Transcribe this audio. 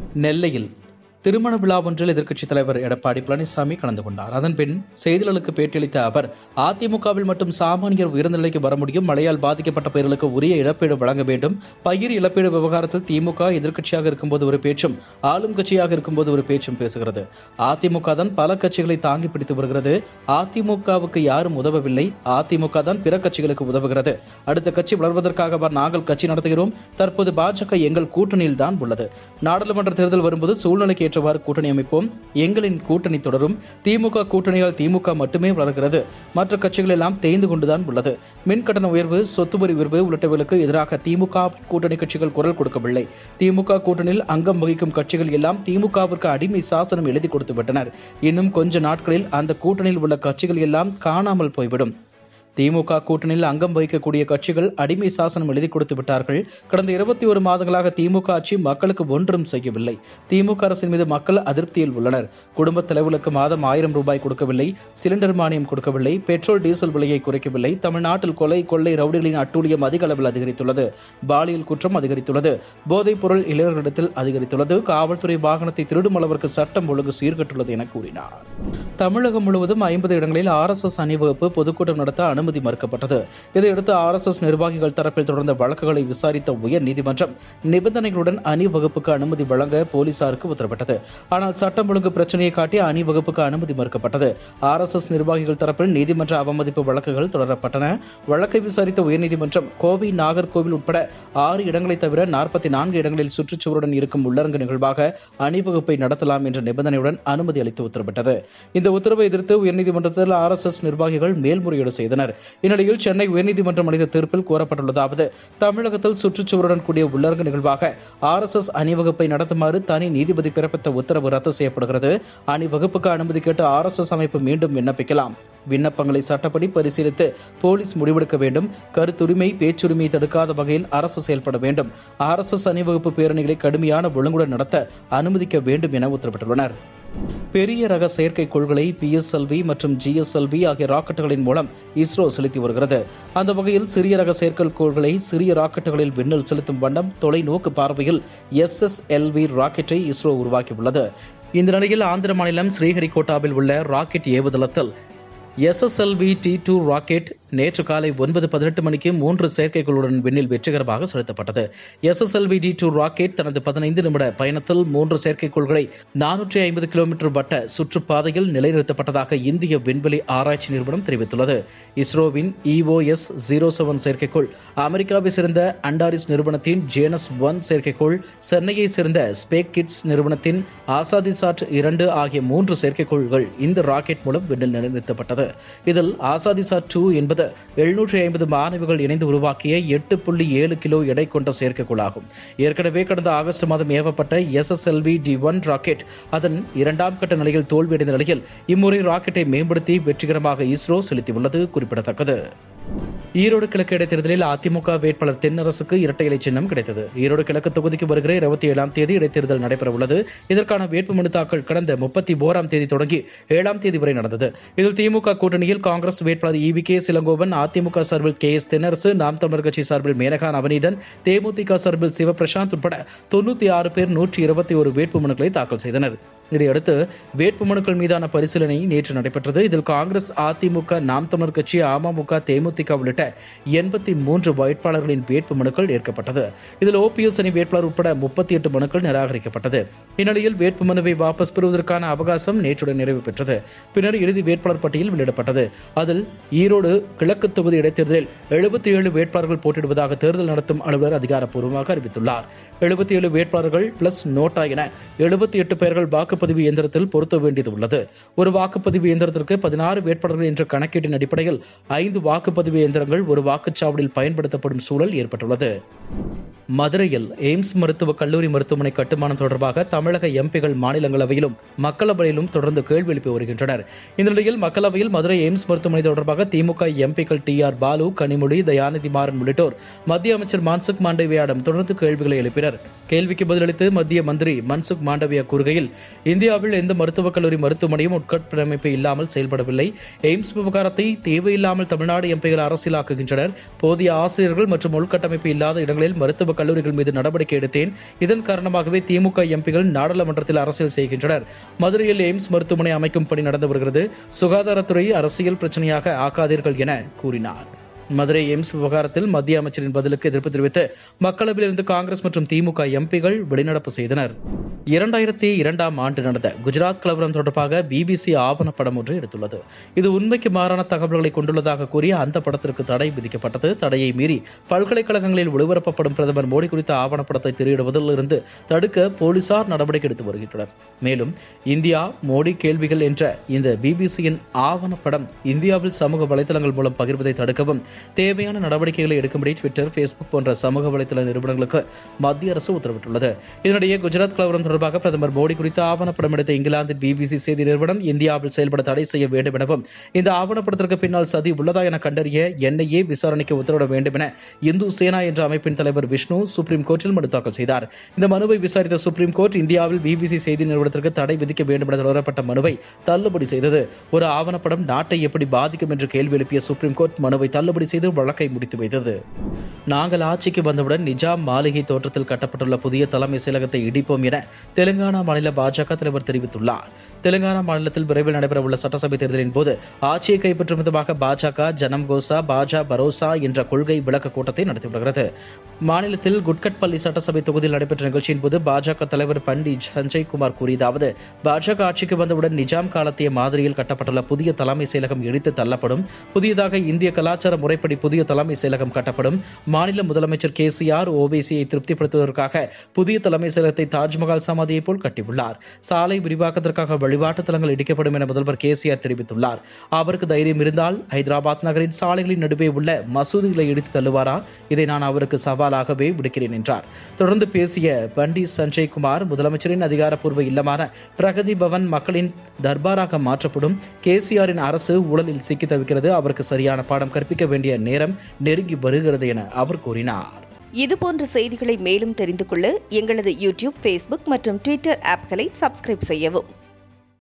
நெல்லையில் திருமண விழா ஒன்றில் எதிர்க்கட்சித் தலைவர் எடப்பாடி பழனிசாமி கலந்து கொண்டார் அதன்பின் செய்தியாளர்களுக்கு பேட்டியளித்த அவர் அதிமுகவில் மட்டும் சாமானியர் உயர்ந்த நிலைக்கு வர முடியும் மழையால் பாதிக்கப்பட்ட பயிர்களுக்கு உரிய இழப்பீடு வழங்க வேண்டும் பயிர் இழப்பீடு விவகாரத்தில் திமுக எதிர்க்கட்சியாக இருக்கும்போது ஒரு பேச்சும் ஆளும் கட்சியாக இருக்கும்போது ஒரு பேச்சும் பேசுகிறது அதிமுக தான் பல கட்சிகளை தாங்கி பிடித்து வருகிறது அதிமுகவுக்கு யாரும் உதவவில்லை அதிமுக தான் பிற கட்சிகளுக்கு உதவுகிறது அடுத்த கட்சி வளர்வதற்காக நாங்கள் கட்சி நடத்துகிறோம் தற்போது பாஜக எங்கள் கூட்டணியில் தான் உள்ளது நாடாளுமன்ற தேர்தல் வரும்போது சூழ்நிலைக்கு ஏற்றவாறு கூட்டணி அமைப்போம் எங்களின் கூட்டணி தொடரும் திமுக கூட்டணியால் திமுக மட்டுமே வளர்கிறது மற்ற கட்சிகள் எல்லாம் தேய்ந்து கொண்டுதான் உள்ளது மின் கட்டண உயர்வு சொத்து வரி உயர்வு உள்ளிட்டவைகளுக்கு எதிராக திமுக கூட்டணி கட்சிகள் குரல் கொடுக்கவில்லை திமுக கூட்டணியில் அங்கம் வகிக்கும் கட்சிகள் எல்லாம் திமுகவிற்கு அடிமை சாசனம் எழுதி கொடுத்து விட்டனர் இன்னும் கொஞ்ச நாட்களில் அந்த கூட்டணியில் உள்ள கட்சிகள் எல்லாம் காணாமல் போய்விடும் திமுக கூட்டணியில் அங்கம் வகிக்கக்கூடிய கட்சிகள் அடிமை சாசனம் எழுதி கொடுத்து விட்டார்கள் கடந்த இருபத்தி ஒரு மாதங்களாக திமுக ஆட்சி மக்களுக்கு ஒன்றும் செய்யவில்லை திமுக அரசின் மீது மக்கள் அதிருப்தியில் உள்ளனர் குடும்ப தலைவர்களுக்கு மாதம் ஆயிரம் ரூபாய் கொடுக்கவில்லை சிலிண்டர் மானியம் கொடுக்கவில்லை பெட்ரோல் டீசல் விலையை குறைக்கவில்லை தமிழ்நாட்டில் கொலை கொள்ளை ரவுடிகளின் அட்டூழியம் அதிக அளவில் அதிகரித்துள்ளது பாலியல் குற்றம் அதிகரித்துள்ளது போதைப் பொருள் இளைஞர்களிடத்தில் அதிகரித்துள்ளது காவல்துறை வாகனத்தை திருடும் அளவிற்கு சட்டம் ஒழுங்கு சீர்கெட்டுள்ளது என கூறினார் தமிழகம் முழுவதும் ஐம்பது இடங்களில் ஆர்எஸ்எஸ் அணிவகுப்பு பொதுக்கூட்டம் நடத்த அனுமதி மறுக்கப்பட்டது இதையடுத்து ஆர்எஸ்எஸ் நிர்வாகிகள் தரப்பில் தொடர்ந்த வழக்குகளை விசாரித்த உயர் நீதிமன்றம் நிபந்தனைகளுடன் அணிவகுப்புக்கு அனுமதி வழங்க போலீசாருக்கு உத்தரவிட்டது ஆனால் சட்டம் ஒழுங்கு பிரச்சனையை காட்டி அணிவகுப்புக்கு அனுமதி மறுக்கப்பட்டது ஆர்எஸ்எஸ் நிர்வாகிகள் தரப்பில் நீதிமன்ற அவமதிப்பு வழக்குகள் தொடரப்பட்டன வழக்கை விசாரித்த உயர்நீதிமன்றம் கோவை நாகர்கோவில் உட்பட ஆறு இடங்களை தவிர நாற்பத்தி நான்கு இடங்களில் சுற்றுச்சுவருடன் இருக்கும் உள்ளரங்கு நிகழ்வாக அணிவகுப்பை நடத்தலாம் என்ற நிபந்தனையுடன் அனுமதி அளித்து உத்தரவிட்டது இந்த உத்தரவை எதிர்த்து உயர்நீதிமன்றத்தில் ஆர்எஸ்எஸ் நிர்வாகிகள் மேல்முறையீடு செய்தனர் இந்நிலையில் சென்னை உயர்நீதிமன்றம் அளித்த தீர்ப்பில் கூறப்பட்டுள்ளதாவது தமிழகத்தில் சுற்றுச்சுவருடன் கூடிய உள்ளரங்கு நிகழ்வாக ஆர்எஸ்எஸ் அணிவகுப்பை நடத்துமாறு தனி நீதிபதி பிறப்பித்த உத்தரவு ரத்து செய்யப்படுகிறது அணிவகுப்புக்கு அனுமதி கேட்டு ஆர்எஸ்எஸ் அமைப்பு மீண்டும் விண்ணப்பிக்கலாம் விண்ணப்பங்களை சட்டப்படி பரிசீலித்து போலீஸ் முடிவெடுக்க வேண்டும் கருத்துரிமை பேச்சுரிமை தடுக்காத வகையில் அரசு செயல்பட வேண்டும் ஆர்எஸ்எஸ் அணிவகுப்பு பேரணிகளை கடுமையான ஒழுங்குடன் நடத்த அனுமதிக்க வேண்டும் என உத்தரவிட்டுள்ளனர் பெரிய ரக செயற்கைக்கோள்களை பிஎஸ்எல்வி மற்றும் ஜிஎஸ்எல்வி ஆகிய ராக்கெட்டுகளின் மூலம் இஸ்ரோ செலுத்தி வருகிறது அந்த வகையில் சிறிய ரக செயற்கைக்கோள்களை சிறிய ராக்கெட்டுகளில் விண்ணில் செலுத்தும் வண்ணம் தொலைநோக்கு பார்வையில் எஸ்எஸ்எல்வி ராக்கெட்டை இஸ்ரோ உருவாக்கியுள்ளது இந்த நிலையில் ஆந்திர மாநிலம் ஸ்ரீஹரிகோட்டாவில் உள்ள ராக்கெட் ஏவுதளத்தில் எஸ்எஸ்எல்வி டி டூ ராக்கெட் நேற்று காலை ஒன்பது பதினெட்டு மணிக்கு மூன்று செயற்கைகளுடன் விண்ணில் வெற்றிகரமாக செலுத்தப்பட்டது எஸ்எஸ்எல்வி டி டூ ராக்கெட் தனது பதினைந்து நிமிட பயணத்தில் மூன்று செயற்கைக்கோள்களை நானூற்றி ஐம்பது கிலோமீட்டர் வட்ட சுற்றுப்பாதையில் நிலைநிறுத்தப்பட்டதாக இந்திய விண்வெளி ஆராய்ச்சி நிறுவனம் தெரிவித்துள்ளது இஸ்ரோவின் இஓஎஸ் ஜீரோ செவன் செயற்கைக்கோள் அமெரிக்காவை சேர்ந்த அண்டாரிஸ் நிறுவனத்தின் ஜேனஸ் ஒன் செயற்கைக்கோள் சென்னையை சேர்ந்த ஸ்பேக் கிட்ஸ் நிறுவனத்தின் ஆசாதிசாட் இரண்டு ஆகிய மூன்று செயற்கைக்கோள்கள் இந்த ராக்கெட் மூலம் விண்ணில் நிலைநிறுத்தப்பட்டது இதில் ஆசாதிசாட் டூ என்பது எழுநூற்றி ஐம்பது மாணவிகள் இணைந்து உருவாக்கிய எட்டு புள்ளி ஏழு கிலோ எடை கொண்ட செயற்கைக்கோளாகும் ஏற்கனவே கடந்த ஆகஸ்ட் மாதம் ஏவப்பட்ட எஸ்எஸ்எல்வி டி ஒன் ராக்கெட் அதன் இரண்டாம் கட்ட நிலையில் தோல்வியடைந்த நிலையில் இம்முறை ராக்கெட்டை மேம்படுத்தி வெற்றிகரமாக இஸ்ரோ செலுத்தியுள்ளது குறிப்பிடத்தக்கது ஈரோடு கிழக்கு இடைத்தேர்தலில் அதிமுக வேட்பாளர் தென்னரசுக்கு இரட்டை இலை சின்னம் கிடைத்தது ஈரோடு கிழக்கு தொகுதிக்கு வருகிற இருபத்தி ஏழாம் தேதி இடைத்தேர்தல் நடைபெற உள்ளது இதற்கான வேட்புமனு தாக்கல் கடந்த முப்பத்தி ஓராம் தேதி தொடங்கி ஏழாம் தேதி வரை நடந்தது இதில் திமுக கூட்டணியில் காங்கிரஸ் வேட்பாளர் இவி கே சிலங்கோவன் அதிமுக சார்பில் கே எஸ் தென்னரசு நாம் தமிழர் கட்சி சார்பில் மேனகா நவநீதன் தேமுதிக சார்பில் சிவபிரசாந்த் உட்பட தொண்ணூத்தி ஆறு பேர் நூற்றி இருபத்தி ஒரு வேட்புமனுக்களை தாக்கல் செய்தனர் இதையடுத்து வேட்புமனுக்கள் மீதான பரிசீலனை நேற்று நடைபெற்றது இதில் காங்கிரஸ் அதிமுக நாம் தமிழர் கட்சி அமமுக தேமுதிக உள்ளிட்ட எண்பத்தி மூன்று வேட்பாளர்களின் வேட்புமனுக்கள் ஏற்கப்பட்டது இதில் ஓபிஎஸ் அணி வேட்பாளர் உட்பட முப்பத்தி எட்டு மனுக்கள் நிராகரிக்கப்பட்டது இந்நிலையில் வேட்புமனுவை வாபஸ் பெறுவதற்கான அவகாசம் நேற்றுடன் நிறைவு பெற்றது பின்னர் இறுதி வேட்பாளர் பட்டியல் வெளியிடப்பட்டது அதில் ஈரோடு கிழக்கு தொகுதி இடைத்தேர்தலில் எழுபத்தி ஏழு வேட்பாளர்கள் போட்டியிடுவதாக தேர்தல் நடத்தும் அலுவலர் அதிகாரப்பூர்வமாக அறிவித்துள்ளார் எழுபத்தி ஏழு வேட்பாளர்கள் பிளஸ் நோட்டா என எழுபத்தி எட்டு பெயர்கள் வாக்குப்பதிவு இயந்திரத்தில் பொருத்த வேண்டியது உள்ளது ஒரு வாக்குப்பதிவு இயந்திரத்திற்கு பதினாறு வேட்பாளர்கள் என்ற கணக்கீட்டின் அடிப்படையில் ஐந்து வாக்குப்பதிவு இயந்திரங்கள் ஒரு வாக்குச்சாவடியில் பயன்படுத்தப்படும் சூழல் ஏற்பட்டுள்ளது மதுரையில் எய்ம்ஸ் மருத்துவக் கல்லூரி மருத்துவமனை கட்டுமானம் தொடர்பாக தமிழக எம்பிகள் மாநிலங்களவையிலும் மக்களவையிலும் தொடர்ந்து கேள்வி எழுப்பி வருகின்றனர் இந்த நிலையில் மக்களவையில் மதுரை எய்ம்ஸ் மருத்துவமனை தொடர்பாக திமுக எம்பிக்கள் டி ஆர் பாலு கனிமொழி தயாநிதி மாறன் உள்ளிட்டோர் மத்திய அமைச்சர் மன்சுக் மாண்டவியாவிடம் தொடர்ந்து கேள்விகளை எழுப்பினர் கேள்விக்கு பதிலளித்து மத்திய மந்திரி மன்சுக் மாண்டவியா கூறுகையில் இந்தியாவில் எந்த மருத்துவக் கல்லூரி மருத்துவமனையும் உட்கட்டமைப்பு இல்லாமல் செயல்படவில்லை எய்ம்ஸ் விவகாரத்தை தேவையில்லாமல் தமிழ்நாடு எம்பிகள் அரசியலாக்குகின்றனர் போதிய ஆசிரியர்கள் மற்றும் உள்கட்டமைப்பு இல்லாத இடங்களில் மாவட்டங்களில் மருத்துவக் கல்லூரிகள் மீது நடவடிக்கை எடுத்தேன் இதன் காரணமாகவே திமுக எம்பிகள் நாடாளுமன்றத்தில் அரசியல் செய்கின்றனர் மதுரையில் எய்ம்ஸ் மருத்துவமனை அமைக்கும் பணி நடந்து வருகிறது சுகாதாரத்துறை அரசியல் பிரச்சனையாக ஆக்காதீர்கள் என கூறினார் மதுரை எய்ம்ஸ் விவகாரத்தில் மத்திய அமைச்சரின் பதிலுக்கு எதிர்ப்பு தெரிவித்து மக்களவையில் இருந்து காங்கிரஸ் மற்றும் திமுக எம்பிகள் வெளிநடப்பு செய்தனர் இரண்டாயிரத்தி இரண்டாம் ஆண்டு நடந்த குஜராத் கலவரம் தொடர்பாக பிபிசி ஆவணப்படம் ஒன்று எடுத்துள்ளது இது உண்மைக்கு மாறான தகவல்களை கொண்டுள்ளதாக கூறிய அந்த படத்திற்கு தடை விதிக்கப்பட்டது தடையை மீறி பல்கலைக்கழகங்களில் ஒளிபரப்பப்படும் பிரதமர் மோடி குறித்த ஆவணப்படத்தை திரையிடுவதில் இருந்து தடுக்க போலீசார் நடவடிக்கை எடுத்து வருகின்றனர் மேலும் இந்தியா மோடி கேள்விகள் என்ற இந்த பிபிசியின் ஆவணப்படம் இந்தியாவில் சமூக வலைதளங்கள் மூலம் பகிர்வதை தடுக்கவும் தேவையான நடவடிக்கைகளை எடுக்கும்படி ட்விட்டர் ஃபேஸ்புக் போன்ற சமூக வலைதள நிறுவனங்களுக்கு மத்திய அரசு உத்தரவிட்டுள்ளது இதனிடையே குஜராத் கலவரம் தொடர்பாக பிரதமர் மோடி குறித்த ஆவணப்படம் எடுத்த இங்கிலாந்தின் பிபிசி செய்தி நிறுவனம் இந்தியாவில் செயல்பட தடை செய்ய வேண்டும் எனவும் இந்த ஆவணப்படத்திற்கு பின்னால் சதி உள்ளதா என கண்டறிய என்ஐஏ விசாரணைக்கு உத்தரவிட வேண்டும் என இந்து சேனா என்ற அமைப்பின் தலைவர் விஷ்ணு சுப்ரீம் கோர்ட்டில் மனு தாக்கல் செய்தார் இந்த மனுவை விசாரித்த சுப்ரீம் கோர்ட் இந்தியாவில் பிபிசி செய்தி நிறுவனத்திற்கு தடை விதிக்க வேண்டும் என தொடரப்பட்ட மனுவை தள்ளுபடி செய்தது ஒரு ஆவணப்படம் நாட்டை எப்படி பாதிக்கும் என்று கேள்வி எழுப்பிய சுப்ரீம் கோர்ட் மனுவை தள்ளுபடி செய்து வழக்கை முடித்து வைத்தது நாங்கள் ஆட்சிக்கு வந்தவுடன் நிஜாம் மாளிகை தோற்றத்தில் கட்டப்பட்டுள்ள புதிய தலைமை செயலகத்தை இடிப்போம் என தெலுங்கானா மாநில பாஜக தலைவர் தெரிவித்துள்ளார் தெலுங்கானா மாநிலத்தில் விரைவில் நடைபெறவுள்ள சட்டசபை தேர்தலின் போது ஆட்சியை கைப்பற்றும் விதமாக பாஜக ஜனம் கோசா பாஜா பரோசா என்ற கொள்கை விளக்க கூட்டத்தை நடத்தி வருகிறது மாநிலத்தில் குட்கட்பள்ளி சட்டசபை தொகுதியில் நடைபெற்ற நிகழ்ச்சியின் போது பாஜக தலைவர் பண்டிட் சஞ்சய் குமார் கூறியதாவது பாஜக ஆட்சிக்கு வந்தவுடன் நிஜாம் காலத்திய மாதிரியில் கட்டப்பட்டுள்ள புதிய தலைமை செயலகம் இடித்து தள்ளப்படும் புதியதாக இந்திய கலாச்சார முறைப்படி புதிய தலைமை செயலகம் கட்டப்படும் மாநில முதலமைச்சர் கேசிஆர் ஓபிசியை திருப்திப்படுத்துவதற்காக புதிய தலைமை செயலகத்தை தாஜ்மஹால் சமாதியை போல் கட்டியுள்ளார் சாலை விரிவாக்கத்திற்காக வழிபாட்டு தலங்கள் இடிக்கப்படும் என முதல்வர் கேசிஆர் தெரிவித்துள்ளார் அவருக்கு தைரியம் இருந்தால் ஹைதராபாத் நகரின் சாலைகளின் நடுவே உள்ள மசூதிகளை இடித்து தள்ளுவாரா இதை நான் அவருக்கு சவாலாகவே விடுக்கிறேன் என்றார் தொடர்ந்து பேசிய பண்டிட் சஞ்சய் குமார் முதலமைச்சரின் அதிகாரப்பூர்வ இல்லமான பிரகதி பவன் மக்களின் தர்பாராக மாற்றப்படும் கேசிஆரின் அரசு ஊழலில் சிக்கி தவிக்கிறது அவருக்கு சரியான பாடம் கற்பிக்க வேண்டிய நேரம் நெருங்கி வருகிறது என அவர் கூறினார் இதுபோன்ற செய்திகளை மேலும் தெரிந்து கொள்ள எங்களது யூடியூப் ஃபேஸ்புக் மற்றும் ட்விட்டர் ஆப்களை சப்ஸ்கிரைப் செய்யவும்